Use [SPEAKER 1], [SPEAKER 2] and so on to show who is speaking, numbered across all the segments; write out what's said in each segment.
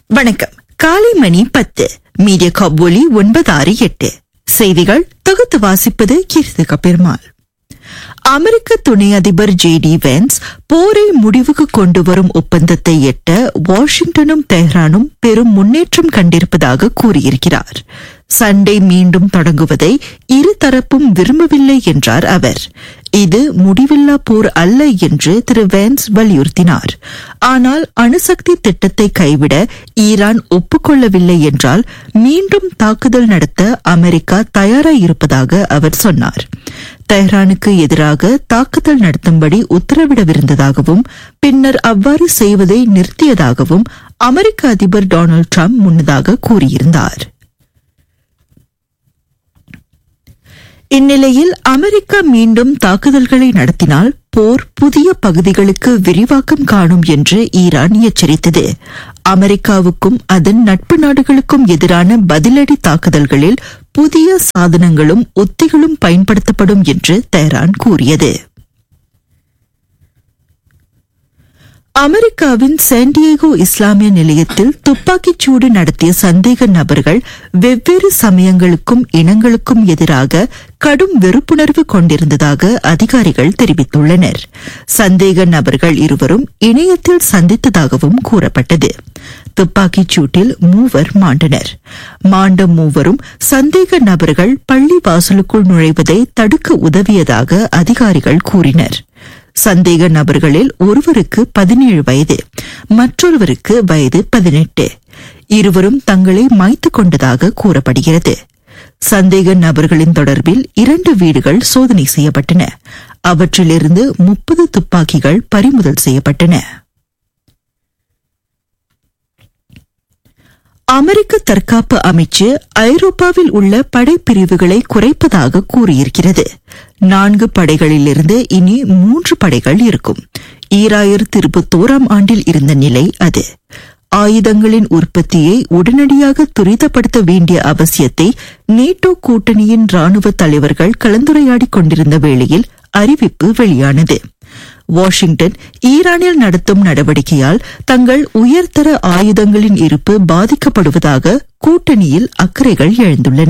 [SPEAKER 1] வணக்கம் காலை மணி பத்து மீடியா காப் ஒலி ஒன்பது ஆறு எட்டு செய்திகள் தொகுத்து வாசிப்பது கீர்த்திகா பெருமாள் அமெரிக்க துணை அதிபர் ஜே டி வென்ஸ் போரை முடிவுக்கு கொண்டு வரும் ஒப்பந்தத்தை எட்ட வாஷிங்டனும் தெஹ்ரானும் பெரும் முன்னேற்றம் கண்டிருப்பதாக கூறியிருக்கிறார் சண்டை மீண்டும் தொடங்குவதை இருதரப்பும் விரும்பவில்லை என்றார் அவர் இது முடிவில்லா போர் அல்ல என்று திரு வேன்ஸ் வலியுறுத்தினார் ஆனால் அணுசக்தி திட்டத்தை கைவிட ஈரான் ஒப்புக்கொள்ளவில்லை என்றால் மீண்டும் தாக்குதல் நடத்த அமெரிக்கா தயாராயிருப்பதாக அவர் சொன்னார் தெஹ்ரானுக்கு எதிராக தாக்குதல் நடத்தும்படி உத்தரவிடவிருந்ததாகவும் பின்னர் அவ்வாறு செய்வதை நிறுத்தியதாகவும் அமெரிக்க அதிபர் டொனால்டு டிரம்ப் முன்னதாக கூறியிருந்தார் இந்நிலையில் அமெரிக்கா மீண்டும் தாக்குதல்களை நடத்தினால் போர் புதிய பகுதிகளுக்கு விரிவாக்கம் காணும் என்று ஈரான் எச்சரித்தது அமெரிக்காவுக்கும் அதன் நட்பு நாடுகளுக்கும் எதிரான பதிலடி தாக்குதல்களில் புதிய சாதனங்களும் உத்திகளும் பயன்படுத்தப்படும் என்று தெஹ்ரான் கூறியது அமெரிக்காவின் சாண்டியேகோ இஸ்லாமிய நிலையத்தில் துப்பாக்கிச் சூடு நடத்திய சந்தேக நபர்கள் வெவ்வேறு சமயங்களுக்கும் இனங்களுக்கும் எதிராக கடும் வெறுப்புணர்வு கொண்டிருந்ததாக அதிகாரிகள் தெரிவித்துள்ளனர் சந்தேக நபர்கள் இருவரும் இணையத்தில் சந்தித்ததாகவும் கூறப்பட்டது துப்பாக்கிச் சூட்டில் மூவர் மாண்டனர் மாண்ட மூவரும் சந்தேக நபர்கள் பள்ளி வாசலுக்குள் நுழைவதை தடுக்க உதவியதாக அதிகாரிகள் கூறினர் சந்தேக நபர்களில் ஒருவருக்கு பதினேழு வயது மற்றொருவருக்கு வயது பதினெட்டு இருவரும் தங்களை மாய்த்து கொண்டதாக கூறப்படுகிறது சந்தேக நபர்களின் தொடர்பில் இரண்டு வீடுகள் சோதனை செய்யப்பட்டன அவற்றிலிருந்து முப்பது துப்பாக்கிகள் பறிமுதல் செய்யப்பட்டன அமெரிக்க தற்காப்பு அமைச்சு ஐரோப்பாவில் உள்ள படைப்பிரிவுகளை குறைப்பதாக கூறியிருக்கிறது நான்கு படைகளிலிருந்து இனி மூன்று படைகள் இருக்கும் ஈராயிரத்தி இருபத்தோராம் ஆண்டில் இருந்த நிலை அது ஆயுதங்களின் உற்பத்தியை உடனடியாக துரிதப்படுத்த வேண்டிய அவசியத்தை நேட்டோ கூட்டணியின் ராணுவ தலைவர்கள் கலந்துரையாடிக் கொண்டிருந்த வேளையில் அறிவிப்பு வெளியானது வாஷிங்டன் ஈரானில் நடத்தும் நடவடிக்கையால் தங்கள் உயர்தர ஆயுதங்களின் இருப்பு பாதிக்கப்படுவதாக கூட்டணியில் அக்கறைகள் எழுந்துள்ளன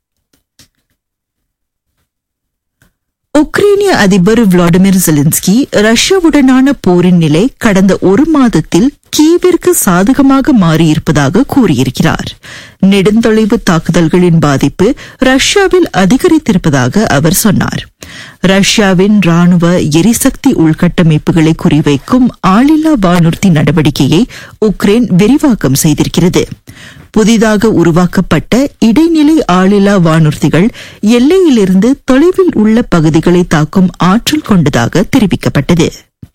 [SPEAKER 1] உக்ரைனிய அதிபர் விளாடிமிர் ஜெலின்ஸ்கி ரஷ்யாவுடனான போரின் நிலை கடந்த ஒரு மாதத்தில் கீவிற்கு சாதகமாக மாறியிருப்பதாக கூறியிருக்கிறார் நெடுந்தொலைவு தாக்குதல்களின் பாதிப்பு ரஷ்யாவில் அதிகரித்திருப்பதாக அவர் சொன்னார் ரஷ்யாவின் ராணுவ எரிசக்தி உள்கட்டமைப்புகளை குறிவைக்கும் ஆளில்லா வானூர்தி நடவடிக்கையை உக்ரைன் விரிவாக்கம் செய்திருக்கிறது புதிதாக உருவாக்கப்பட்ட இடைநிலை ஆளில்லா வானூர்திகள் எல்லையிலிருந்து தொலைவில் உள்ள பகுதிகளை தாக்கும் ஆற்றல் கொண்டதாக தெரிவிக்கப்பட்டது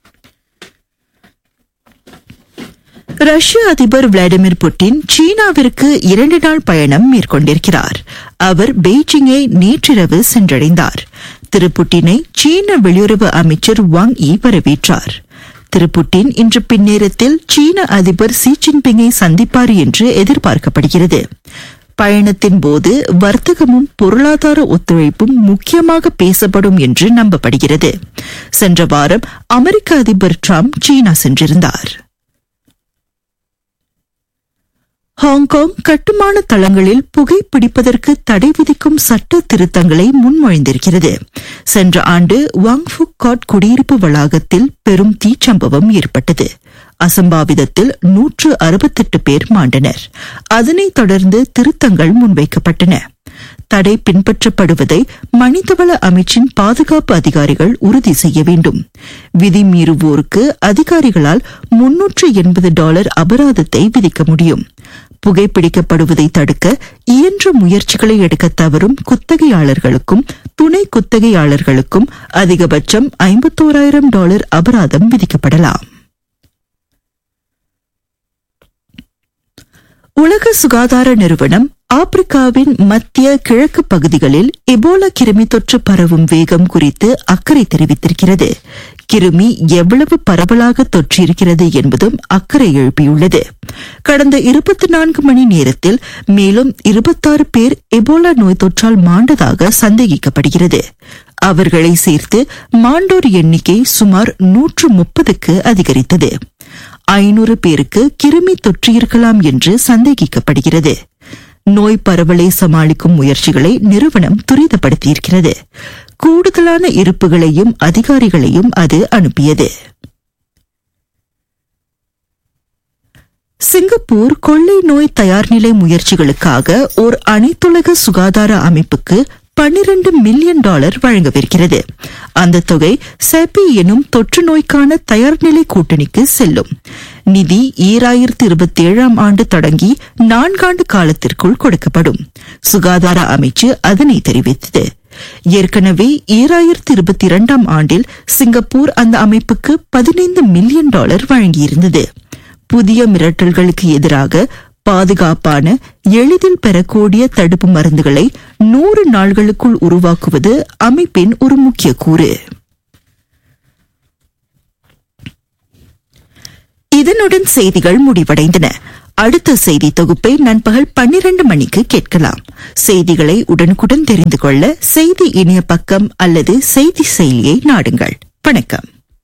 [SPEAKER 1] ரஷ்ய அதிபர் விளாடிமிர் புட்டின் சீனாவிற்கு இரண்டு நாள் பயணம் மேற்கொண்டிருக்கிறார் அவர் பெய்ஜிங்கை நேற்றிரவு சென்றடைந்தார் திரு புட்டினை சீன வெளியுறவு அமைச்சர் வாங் ஈ வரவேற்றார் திரு புட்டின் இன்று பின்னேரத்தில் சீன அதிபர் சி ஜின்பிங்கை சந்திப்பார் என்று எதிர்பார்க்கப்படுகிறது பயணத்தின் போது வர்த்தகமும் பொருளாதார ஒத்துழைப்பும் முக்கியமாக பேசப்படும் என்று நம்பப்படுகிறது சென்ற வாரம் அமெரிக்க அதிபர் டிரம்ப் சீனா சென்றிருந்தார் ஹாங்காங் கட்டுமான தளங்களில் புகைப்பிடிப்பதற்கு தடை விதிக்கும் சட்ட திருத்தங்களை முன்மொழிந்திருக்கிறது சென்ற ஆண்டு வாங்ஃபுக் காட் குடியிருப்பு வளாகத்தில் பெரும் தீச்சம்பவம் ஏற்பட்டது அசம்பாவிதத்தில் நூற்று அறுபத்தெட்டு பேர் மாண்டனர் அதனைத் தொடர்ந்து திருத்தங்கள் முன்வைக்கப்பட்டன தடை பின்பற்றப்படுவதை மனிதவள அமைச்சின் பாதுகாப்பு அதிகாரிகள் உறுதி செய்ய வேண்டும் விதி மீறுவோருக்கு அதிகாரிகளால் முன்னூற்று எண்பது டாலர் அபராதத்தை விதிக்க முடியும் புகைப்பிடிக்கப்படுவதை தடுக்க இயன்ற முயற்சிகளை எடுக்க தவறும் குத்தகையாளர்களுக்கும் துணை குத்தகையாளர்களுக்கும் அதிகபட்சம் ஐம்பத்தோராயிரம் டாலர் அபராதம் விதிக்கப்படலாம் உலக சுகாதார நிறுவனம் ஆப்பிரிக்காவின் மத்திய கிழக்கு பகுதிகளில் எபோலா கிருமி தொற்று பரவும் வேகம் குறித்து அக்கறை தெரிவித்திருக்கிறது கிருமி எவ்வளவு பரவலாக தொற்றிருக்கிறது என்பதும் அக்கறை எழுப்பியுள்ளது கடந்த இருபத்தி நான்கு மணி நேரத்தில் மேலும் இருபத்தாறு பேர் எபோலா நோய் தொற்றால் மாண்டதாக சந்தேகிக்கப்படுகிறது அவர்களை சேர்த்து மாண்டோர் எண்ணிக்கை சுமார் நூற்று முப்பதுக்கு அதிகரித்தது ஐநூறு பேருக்கு கிருமி தொற்றியிருக்கலாம் என்று சந்தேகிக்கப்படுகிறது நோய் பரவலை சமாளிக்கும் முயற்சிகளை நிறுவனம் துரிதப்படுத்தியிருக்கிறது கூடுதலான இருப்புகளையும் அதிகாரிகளையும் அது அனுப்பியது சிங்கப்பூர் கொள்ளை நோய் தயார்நிலை முயற்சிகளுக்காக ஓர் அனைத்துலக சுகாதார அமைப்புக்கு பன்னிரண்டு மில்லியன் டாலர் வழங்கவிருக்கிறது அந்த தொகை செபி எனும் தொற்று நோய்க்கான தயார்நிலை கூட்டணிக்கு செல்லும் நிதி ஈராயிரத்தி இருபத்தி ஏழாம் ஆண்டு தொடங்கி நான்காண்டு காலத்திற்குள் கொடுக்கப்படும் சுகாதார அமைச்சு அதனை தெரிவித்தது ஏற்கனவே ஈராயிரத்தி இருபத்தி இரண்டாம் ஆண்டில் சிங்கப்பூர் அந்த அமைப்புக்கு பதினைந்து மில்லியன் டாலர் வழங்கியிருந்தது புதிய மிரட்டல்களுக்கு எதிராக பாதுகாப்பான எளிதில் பெறக்கூடிய தடுப்பு மருந்துகளை நூறு நாள்களுக்குள் உருவாக்குவது அமைப்பின் ஒரு முக்கிய கூறு இதனுடன் செய்திகள் முடிவடைந்தன அடுத்த செய்தி தொகுப்பை நண்பகல் பன்னிரண்டு மணிக்கு கேட்கலாம் செய்திகளை உடனுக்குடன் தெரிந்து கொள்ள செய்தி இணைய பக்கம் அல்லது செய்தி செயலியை நாடுங்கள் வணக்கம்